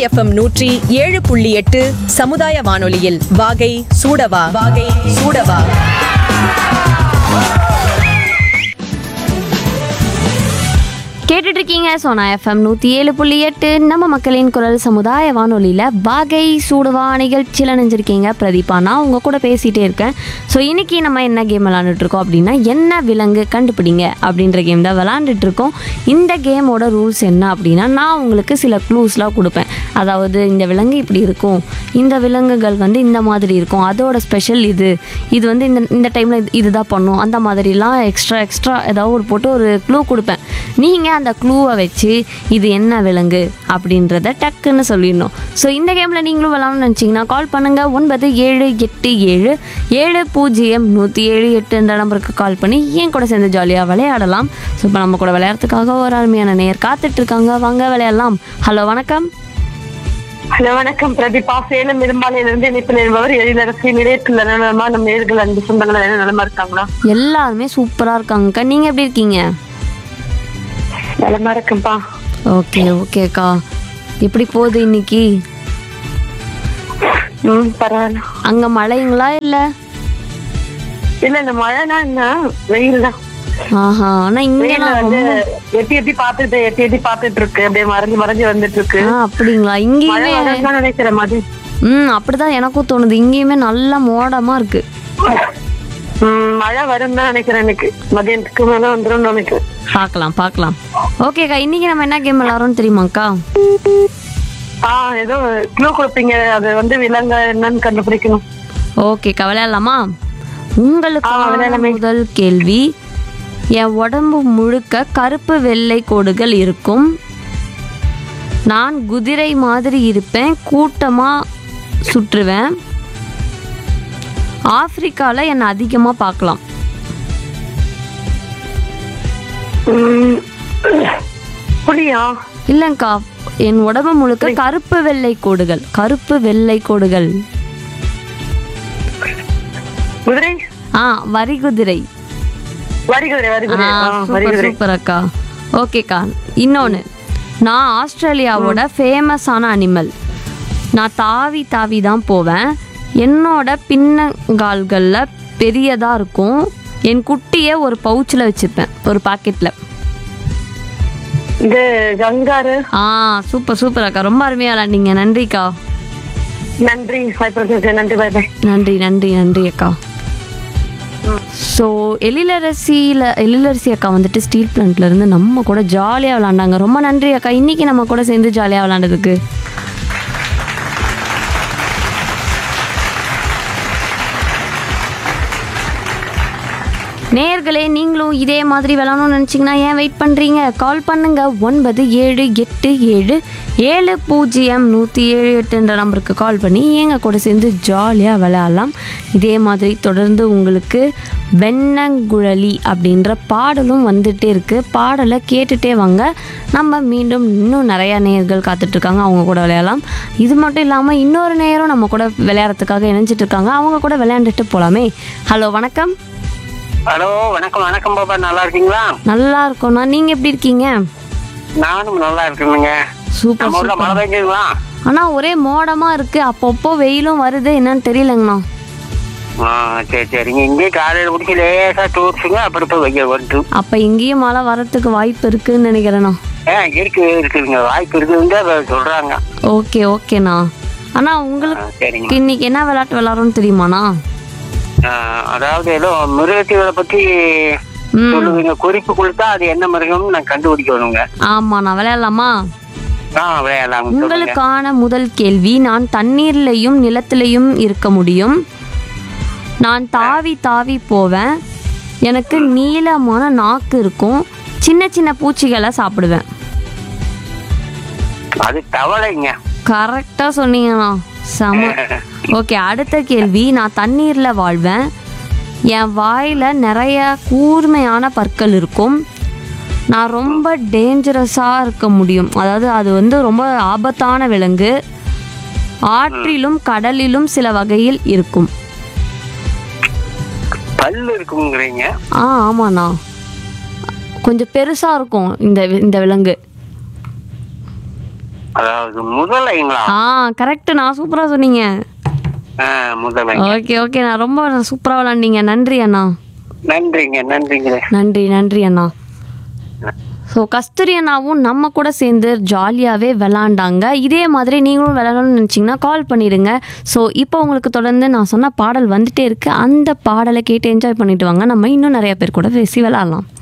FM நூற்றி ஏழு புள்ளி எட்டு சமுதாய வானொலியில் வாகை சூடவா வாகை சூடவா கேட்டுட்டு இருக்கீங்க சோனா எஃப்எம் நூற்றி ஏழு புள்ளி எட்டு நம்ம மக்களின் குரல் சமுதாய வானொலியில் வாகை சூடுவா நிகழ்ச்சியில் நினைஞ்சிருக்கீங்க பிரதீபா நான் உங்கள் கூட பேசிகிட்டே இருக்கேன் ஸோ இன்னைக்கு நம்ம என்ன கேம் விளாண்டுட்டு இருக்கோம் அப்படின்னா என்ன விலங்கு கண்டுபிடிங்க அப்படின்ற கேம் தான் விளாண்டுட்டு இருக்கோம் இந்த கேமோட ரூல்ஸ் என்ன அப்படின்னா நான் உங்களுக்கு சில க்ளூஸ்லாம் கொடுப்பேன் அதாவது இந்த விலங்கு இப்படி இருக்கும் இந்த விலங்குகள் வந்து இந்த மாதிரி இருக்கும் அதோட ஸ்பெஷல் இது இது வந்து இந்த இந்த டைமில் இது இதுதான் பண்ணும் அந்த மாதிரிலாம் எக்ஸ்ட்ரா எக்ஸ்ட்ரா ஏதாவது ஒரு போட்டு ஒரு க்ளூ கொடுப்பேன் நீங்கள் அந்த க்ளூவை வச்சு இது என்ன விலங்கு அப்படின்றத டக்குன்னு சொல்லிடணும் ஸோ இந்த கேமில் நீங்களும் விளாட்ணும்னு நினச்சிங்கன்னா கால் பண்ணுங்கள் ஒன்பது ஏழு எட்டு ஏழு ஏழு பூஜ்ஜியம் நூற்றி ஏழு எட்டுன்ற நம்பருக்கு கால் பண்ணி என் கூட சேர்ந்து ஜாலியாக விளையாடலாம் ஸோ இப்போ நம்ம கூட விளையாடுறதுக்காக ஒரு அருமையான நேர் காத்துட்ருக்காங்க வாங்க விளையாடலாம் ஹலோ வணக்கம் ஹலோ வணக்கம் பிரதீபா சேலம் இரும்பாலையிலிருந்து இணைப்பு நிறுவவர் எழிலரசி நிலையத்தில் நலமா நம்ம நேர்கள் அன்பு சொந்தங்கள் என்ன நலமா இருக்காங்களா எல்லாருமே சூப்பராக இருக்காங்கக்கா நீங்கள் எப்படி இருக்கீங்க நலமா இருக்கும்பா ஓகே ஓகேக்கா எப்படி போகுது இன்னைக்கு ம் பரவாயில்ல அங்கே மழைங்களா இல்லை இல்ல இந்த மழைனா என்ன வெயில் தான் ஆஹா ஆனால் இங்கே வெயில நான் வந்து ரொம்ப எட்டி எட்டி பாத்துட்டு எட்டி எட்டி பாத்துட்டு இருக்கு அப்படியே மறைஞ்சு மறைஞ்சு வந்துட்டு இருக்கு ஆ அப்படிங்களா மழை இங்கேயுமே வரதான் நினைக்கிற மாதிரி ம் அப்படிதான் எனக்கும் தோணுது இங்கேயுமே நல்ல மோடமா இருக்கு ம் மழை வரும் தான் நினைக்கிறேன் எனக்கு மதியானத்துக்கு மேல வந்துடும் நினைக்கிறேன் பார்க்கலாம் பார்க்கலாம் ஓகேக்கா இன்னைக்கு நம்ம என்ன கேம் விளாட்றோம்னு தெரியுமாக்கா ஆ ஏதோ க்ளூ கொடுப்பீங்க அது வந்து விலங்க என்னன்னு கண்டுபிடிக்கணும் ஓகேக்கா விளையாடலாமா உங்களுக்கு ஆ, விளையாடலாமே. முதல் கேள்வி என் உடம்பு முழுக்க கருப்பு வெள்ளை கோடுகள் இருக்கும் நான் குதிரை மாதிரி இருப்பேன் கூட்டமா சுற்றுவேன் ஆப்பிரிக்கால என்னை அதிகமா பார்க்கலாம் ம், புளியா இல்லைங்க்கா என் உடம்பு முழுக்க கருப்பு வெள்ளை கோடுகள் கருப்பு வெள்ளை கோடுகள் குதிரை ஆ வரி குதிரை வரிகுதிரை ஆ, வரிகுதிரை ஆ, சூப்பர் வரிகுதிரை சூப்பர் அக்கா ஓகேக்கா இன்னொன்று நான் ஆஸ்திரேலியாவோட ஃபேமஸான அனிமல் நான் தாவி தாவி தான் போவேன் என்னோட பின்னங்கால்களில் பெரியதாக இருக்கும் என் குட்டியை ஒரு பவுச்சில் வச்சுருப்பேன் ஒரு பாக்கெட்டில் இது கங்காரு ஆ சூப்பர் சூப்பர் அக்கா ரொம்ப அருமையாக விளாண்டிங்க நன்றிக்கா நன்றி வாய்ப்பு நன்றி பாய் பாய் நன்றி நன்றி நன்றி அக்கா ஸோ எழிலரசியில் எழிலரசி அக்கா வந்துட்டு ஸ்டீல் பிளான்ட்ல இருந்து நம்ம கூட ஜாலியாக விளாண்டாங்க ரொம்ப நன்றி அக்கா இன்னைக்கு நம்ம கூட சேர்ந்து ஜாலியாக விளாண்டதுக்கு நேர்களே நீங்களும் இதே மாதிரி விளாடணும்னு நினச்சிங்கன்னா ஏன் வெயிட் பண்ணுறீங்க கால் பண்ணுங்க ஒன்பது ஏழு எட்டு ஏழு ஏழு பூஜ்ஜியம் நூற்றி ஏழு எட்டுன்ற நம்பருக்கு கால் பண்ணி எங்கள் கூட சேர்ந்து ஜாலியாக விளையாடலாம் இதே மாதிரி தொடர்ந்து உங்களுக்கு வெண்ணங்குழலி அப்படின்ற பாடலும் வந்துட்டே இருக்குது பாடலை கேட்டுட்டே வாங்க நம்ம மீண்டும் இன்னும் நிறையா நேயர்கள் காத்துட்ருக்காங்க அவங்க கூட விளையாடலாம் இது மட்டும் இல்லாமல் இன்னொரு நேரம் நம்ம கூட விளையாடுறதுக்காக இணைஞ்சிட்டு இருக்காங்க அவங்க கூட விளையாண்டுட்டு போகலாமே ஹலோ வணக்கம் ஹலோ வணக்கம் வணக்கம் பாப்பா நல்லா இருக்கீங்களா நல்லா இருக்கோண்ணா நீங்க எப்படி இருக்கீங்க நானும் நல்லா இருக்கேனுங்க சூப்பர் நம்ம ஊர்ல மழை சூப்பர் பெய்யுதுங்களா ஆனா ஒரே மோடமா இருக்கு அப்பப்போ வெயிலும் வருது என்னன்னு தெரியலங்கண்ணா ஆ சரி சரிங்க இங்கே காலையில முடிச்சு லேசா தூர்ச்சுங்க அப்புறம் இப்போ வெயில் வருது அப்ப இங்கேயும் மழை வரத்துக்கு வாய்ப்பு இருக்குன்னு நினைக்கிறேண்ணா ஆ இருக்கு இருக்குதுங்க வாய்ப்பு இருக்குதுன்னு தான் சொல்றாங்க ஓகே ஓகேண்ணா ஆனா ஆ, உங்களுக்கு சரிங்க இன்னைக்கு என்ன விளையாட்டு விளாட்றோம்னு தெரியுமாண்ணா ஆ, அதாவது ஏதோ மிருகத்தீவனை பத்தி ம் சொல்லுவீங்க குறிப்பு கொடுத்தா அது என்ன மிருகம்னு நான் கண்டுபிடிக்கணுங்க ஆமாண்ணா விளையாடலாமா ஆ விளையாடலாம் சொல்லுங்க உங்களுக்கான முதல் கேள்வி நான் தண்ணீர்லையும் நிலத்திலையும் இருக்க முடியும் நான் தாவி தாவி போவேன் எனக்கு நீளமான நாக்கு இருக்கும் சின்ன சின்ன பூச்சிகளை சாப்பிடுவேன் அது தவளைங்க கரெக்டாக சொன்னீங்கண்ணா செம ஓகே அடுத்த கேள்வி நான் தண்ணீரில் வாழ்வேன் என் வாயில் நிறைய கூர்மையான பற்கள் இருக்கும் நான் ரொம்ப டேஞ்சரஸாக இருக்க முடியும் அதாவது அது வந்து ரொம்ப ஆபத்தான விலங்கு ஆற்றிலும் கடலிலும் சில வகையில் இருக்கும் பல்லு இருக்குங்கிறீங்க ஆ ஆமாண்ணா கொஞ்சம் பெருசாக இருக்கும் இந்த வி- இந்த விலங்கு அதாவது முதலைங்களா ஆ கரெக்ட் நான் சூப்பராக சொன்னீங்க ஆ, முதலை ஓகே ஓகே நான் ரொம்ப சூப்பராக விளாண்டீங்க நன்றி அண்ணா நன்றிங்க நன்றிங்க நன்றி நன்றி அண்ணா ஸோ கஸ்தூரி அண்ணாவும் நம்ம கூட சேர்ந்து ஜாலியாகவே விளாண்டாங்க இதே மாதிரி நீங்களும் விளாடணும்னு நினச்சிங்கன்னா கால் பண்ணிடுங்க ஸோ இப்போ உங்களுக்கு தொடர்ந்து நான் சொன்ன பாடல் வந்துட்டே இருக்கு அந்த பாடலை கேட்டு என்ஜாய் பண்ணிட்டு வாங்க நம்ம இன்னும் நிறைய பேர் கூட பேசி விளாட்லாம்